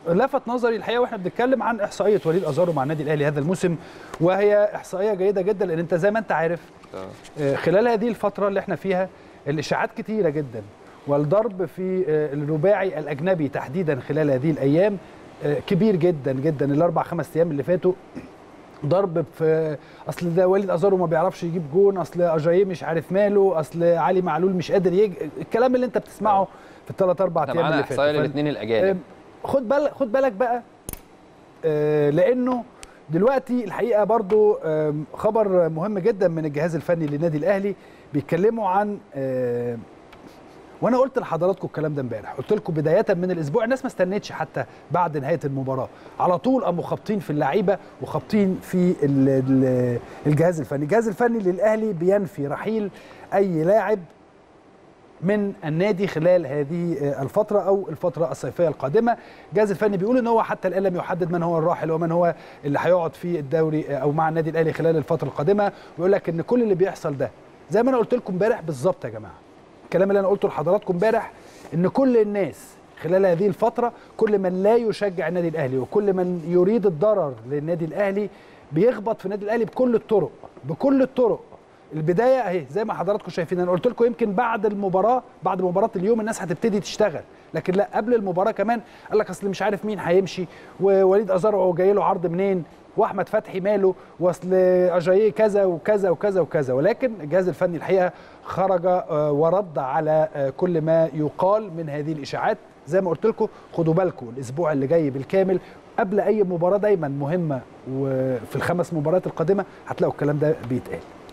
لفت نظري الحقيقه واحنا بنتكلم عن احصائيه وليد ازارو مع النادي الاهلي هذا الموسم وهي احصائيه جيده جدا لان انت زي ما انت عارف آه، خلال هذه الفتره اللي احنا فيها الاشاعات كتيره جدا والضرب في آه، الرباعي الاجنبي تحديدا خلال هذه الايام آه، كبير جدا جدا الاربع خمس ايام اللي فاتوا ضرب في اصل ده وليد ازارو ما بيعرفش يجيب جون اصل اجاييه مش عارف ماله اصل علي معلول مش قادر يج... الكلام اللي انت بتسمعه في الثلاث اربع احنا ايام معانا اللي احصائيه فاتوا للاثنين الاجانب خد بالك خد بالك بقى آه، لانه دلوقتي الحقيقه برضو آم، خبر مهم جدا من الجهاز الفني للنادي الاهلي بيتكلموا عن آه، وانا قلت لحضراتكم الكلام ده امبارح قلت لكم بدايه من الاسبوع الناس ما استنتش حتى بعد نهايه المباراه على طول قاموا خابطين في اللعيبه وخابطين في ال- ال- الجهاز الفني الجهاز الفني للاهلي بينفي رحيل اي لاعب من النادي خلال هذه الفترة أو الفترة الصيفية القادمة الجهاز الفني بيقول إن هو حتى الآن لم يحدد من هو الراحل ومن هو اللي هيقعد في الدوري أو مع النادي الأهلي خلال الفترة القادمة ويقول لك إن كل اللي بيحصل ده زي ما أنا قلت لكم امبارح بالظبط يا جماعة الكلام اللي أنا قلته لحضراتكم امبارح إن كل الناس خلال هذه الفترة كل من لا يشجع النادي الأهلي وكل من يريد الضرر للنادي الأهلي بيخبط في النادي الأهلي بكل الطرق بكل الطرق البدايه اهي زي ما حضراتكم شايفين انا قلت لكم يمكن بعد المباراه بعد مباراه اليوم الناس هتبتدي تشتغل لكن لا قبل المباراه كمان قال لك اصل مش عارف مين هيمشي ووليد ازارو جاي له عرض منين واحمد فتحي ماله واصل اجاييه كذا وكذا وكذا وكذا ولكن الجهاز الفني الحقيقه خرج آه، ورد على آه، كل ما يقال من هذه الاشاعات زي ما قلت لكم خدوا بالكم الاسبوع اللي جاي بالكامل قبل اي مباراه دايما مهمه وفي الخمس مباريات القادمه هتلاقوا الكلام ده بيتقال